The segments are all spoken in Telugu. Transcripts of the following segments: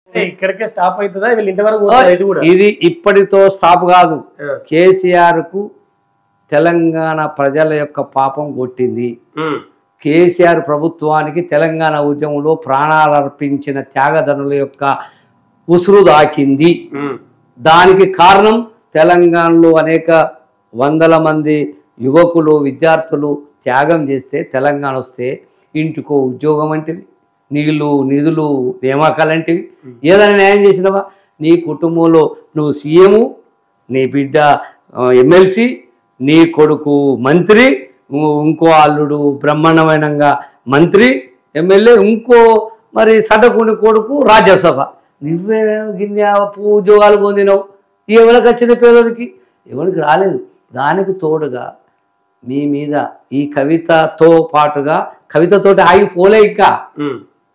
ఇక్కడికే స్టాప్ అవుతుందా వీళ్ళు ఇంతవరకు పోతుందా ఇది కూడా ఇది ఇప్పటితో స్టాప్ కాదు ఆ. కేసీఆర్ కు తెలంగాణ ప్రజల యొక్క పాపం కొట్టింది ఉమ్. కేసీఆర్ ప్రభుత్వానికి తెలంగాణ ఉద్యమంలో ప్రాణాలు అర్పించిన త్యాగధనుల యొక్క ఉసురు దాకింది ఉమ్. దానికి కారణం తెలంగాణలో అనేక వందల మంది యువకులు విద్యార్థులు త్యాగం చేస్తే తెలంగాణ వస్తే ఇంటికో ఉద్యోగం అంటివి నీళ్ళు నిధులు నియామకాలు అంటివి ఏదైనా న్యాయం చేసినవా నీ కుటుంబంలో నువ్వు సీఎము నీ బిడ్డ ఎమ్మెల్సీ నీ కొడుకు మంత్రి ఉ- ఇంకో అల్లుడు బ్రహ్మాండమైనంగా మంత్రి ఎమ్మెల్యే ఇంకో మరి సటకుని కొడుకు రాజ్యసభ నువ్వే గిన్నె ఉద్యోగాలు పొందినావు ఎవరికి వచ్చిన పేదోడికి ఎవరికి రాలేదు దానికి తోడుగా మీ మీద ఈ కవితతో పాటుగా కవితతోటి ఆగిపోలే ఇంకా ఉమ్.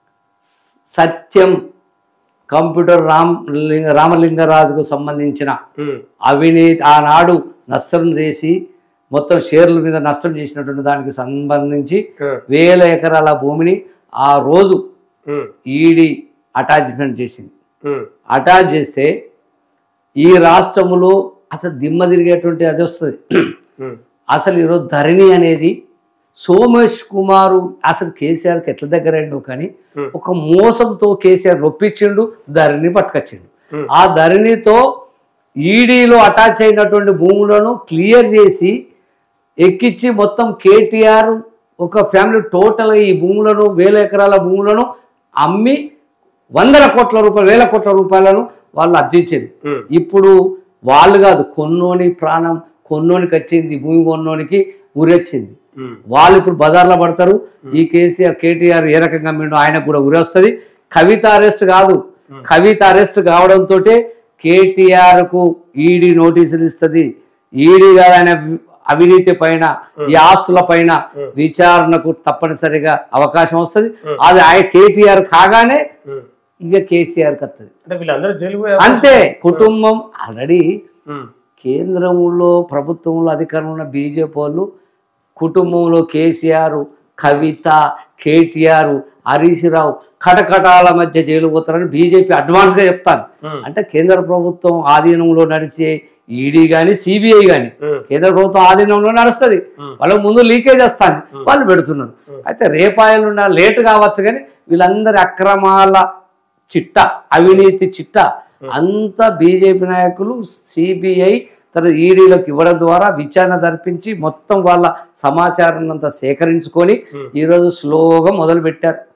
సత్యం కంప్యూటర్ రామ్ లింగ రామలింగరాజుకు సంబంధించిన ఉమ్. అవినీతి ఆనాడు నష్టం చేసి మొత్తం షేర్ల మీద నష్టం చేసినటువంటి దానికి సంబంధించి ఉమ్. వేల ఎకరాల భూమిని ఆ రోజు ఉమ్. ఈడీ అటాచ్మెంట్ చేసింది ఉమ్. అటాచ్ చేస్తే ఈ రాష్ట్రములో అసలు దిమ్మ తిరిగేటువంటి అది వస్తుంది ఉమ్. అసలు ఈరోజు ధరణి అనేది సోమేష్ కుమారు అసలు కేసీఆర్కి ఎట్లా దగ్గర అయిండు కానీ Hmm. ఒక మోసంతో కేసీఆర్ నొప్పించిండు ధరణి పట్టుకొచ్చిండు Hmm. ఆ ధరణితో ఈడీలో అటాచ్ అయినటువంటి భూములను క్లియర్ చేసి ఎక్కించి మొత్తం కేటీఆర్ ఒక ఫ్యామిలీ టోటల్గా ఈ భూములను వేల ఎకరాల భూములను అమ్మి వందల కోట్ల రూపాయలు వేల కోట్ల రూపాయలను వాళ్ళు అర్జించింది ఉమ్. ఇప్పుడు వాళ్ళు కాదు కొన్నోని ప్రాణం కొన్నోనికి వచ్చింది భూమి కొన్నోనికి ఉరెచ్చింది ఉమ్. వాళ్ళు ఇప్పుడు బజార్లో పడతారు ఈ కేసీఆర్ కేటీఆర్ ఏ రకంగా మీండో ఆయనకు కూడా ఉరి వస్తుంది కవిత అరెస్ట్ కాదు కవిత అరెస్ట్ కావడంతో కేటీఆర్కు ఈడీ నోటీసులు ఇస్తుంది ఈడీ కాదు ఆయన అవినీతి పైన ఈ ఆస్తుల పైన విచారణకు తప్పనిసరిగా అవకాశం వస్తుంది అది ఆయన కేటీఆర్ కాగానే ఉమ్. ఇక కేసీఆర్కి వస్తుంది అంటే వీళ్ళందరూ జైలు పోయే అంతే కుటుంబం ఆల్రెడీ ఉమ్. కేంద్రంలో ప్రభుత్వంలో అధికారంలో ఉన్న బీజేపీ వాళ్ళు కుటుంబంలో కేసీఆర్ కవిత కేటీఆర్ హరీష్ రావు కటకటాల మధ్య జైలు పోతారని బీజేపీ అడ్వాన్స్గా చెప్తాను ఉమ్. అంటే కేంద్ర ప్రభుత్వం ఆధీనంలో నడిచే ఈడీ కానీ సిబిఐ కానీ ఉమ్. కేంద్ర ప్రభుత్వం ఆధీనంలో నడుస్తుంది ఉమ్. వాళ్ళకు ముందు లీకేజ్ వస్తాను వాళ్ళు పెడుతున్నారు అయితే రేపాయలు ఉన్న లేట్ కావచ్చు కానీ వీళ్ళందరి అక్రమాల చిట్ట అవినీతి చిట్ట అంతా బీజేపీ నాయకులు సిబిఐ తర్వాత ఈడీలకు ఇవ్వడం ద్వారా విచారణ జరిపించి మొత్తం వాళ్ళ సమాచారాన్ని అంతా సేకరించుకొని ఈరోజు స్లోగా మొదలు పెట్టారు